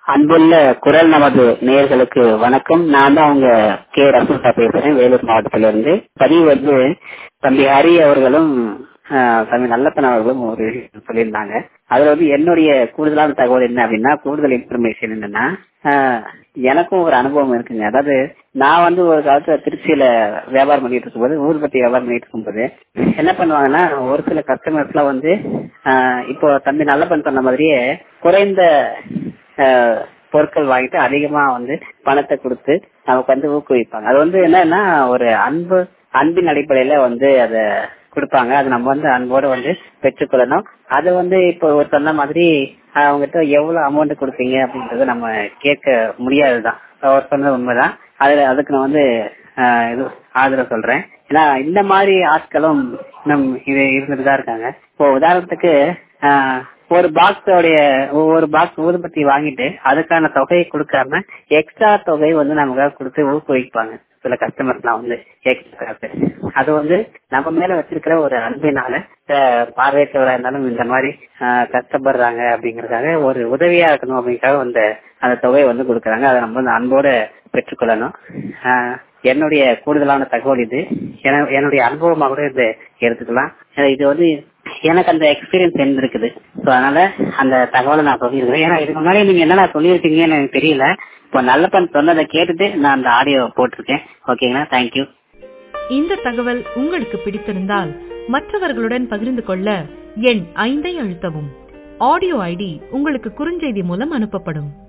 அன்புள்ள குரல் நமது நேயர்களுக்கு வணக்கம் நான் தான் அவங்க கே ரசூசா பேசுறேன் வேலூர் மாவட்டத்திலிருந்து பதிவு வந்து தம்பி ஹரி அவர்களும் ஆஹ், தம்பி நல்லப்பன் அவர்களும் ஒரு விஷயம் சொல்லியிருந்தாங்க அதுல வந்து என்னுடைய கூடுதலான தகவல் என்ன அப்படின்னா கூடுதல் இன்ஃபர்மேஷன் என்னன்னா ஆஹ், எனக்கும் ஒரு அனுபவம் இருக்குங்க அதாவது நான் வந்து ஒரு காலத்துல திருச்சியில வியாபாரம் பண்ணிட்டு இருக்கும்போது ஊர்பத்தி வியாபாரம் பண்ணிட்டு இருக்கும்போது என்ன பண்ணுவாங்கன்னா ஒரு சில கஸ்டமர்ஸ் எல்லாம் வந்து ஆஹ், இப்போ தம்பி நல்லப்பன் சொன்ன மாதிரியே குறைந்த ஆஹ், பொருட்கள் வாங்கிட்டு அதிகமா வந்து பணத்தை கொடுத்து நமக்கு வந்து ஊக்குவிப்பாங்க அது வந்து என்னன்னா ஒரு அன்பு அன்பின் அடிப்படையில வந்து அத கொடுப்பாங்க அது நம்ம வந்து அன்போட வந்து பெற்றுக்கொள்ளணும் அது வந்து இப்போ ஒரு சொன்ன மாதிரி அவங்ககிட்ட எவ்வளவு அமௌண்ட் கொடுப்பீங்க அப்படின்றத நம்ம கேட்க முடியாதுதான் அவர் சொன்னது உண்மைதான் அதுல அதுக்கு நான் வந்து ஆஹ், இது ஆதரவு சொல்றேன் ஏன்னா இந்த மாதிரி ஆட்களும் நம் இது இருந்துட்டு தான் இருக்காங்க இப்போ உதாரணத்துக்கு ஆஹ், ஒரு பாக்ஸோடைய ஒவ்வொரு பாக்ஸ் ஊதுபத்தி வாங்கிட்டு அதுக்கான தொகையை கொடுக்காம எக்ஸ்ட்ரா தொகை வந்து நமக்காக கொடுத்து ஊக்குவிப்பாங்க சில கஸ்டமர்ஸ்லாம் வந்து எக்ஸ்ட்ரா காசு அது வந்து நம்ம மேல வச்சிருக்கிற ஒரு அன்பினால அஹ், பார்வையற்றவரா இருந்தாலும் இந்த மாதிரி ஆஹ், கஷ்டப்படுறாங்க அப்படிங்கறதுக்காக ஒரு உதவியா இருக்கணும் அப்படிங்கறதுக்காக அந்த அந்த தொகையை வந்து கொடுக்கறாங்க அதை நம்ம வந்து அன்போட பெற்றுக்கொள்ளணும் ஆஹ், என்னுடைய கூடுதலான தகவல் இது என- என்னுடைய அனுபவமா கூட இதை எடுத்துக்கலாம் ஏன்னா இது வந்து எனக்கு அந்த எக்ஸ்பீரியன்ஸ் இருந்திருக்குது ஸோ அதனால அந்த தகவலை நான் சொல்லியிருக்கிறேன் ஏன்னா இதுக்கு முன்னாடி நீங்க என்னென்ன சொல்லியிருக்கீங்கன்னு எனக்கு தெரியல இப்போ நல்லப்பன் சொன்னதை கேட்டுட்டு நான் அந்த ஆடியோ போட்டிருக்கேன் ஓகேங்களா தேங்க்யூ இந்த தகவல் உங்களுக்கு பிடித்திருந்தால் மற்றவர்களுடன் பகிர்ந்து கொள்ள எண் ஐந்தை அழுத்தவும் ஆடியோ ஐடி உங்களுக்கு குறுஞ்செய்தி மூலம் அனுப்பப்படும்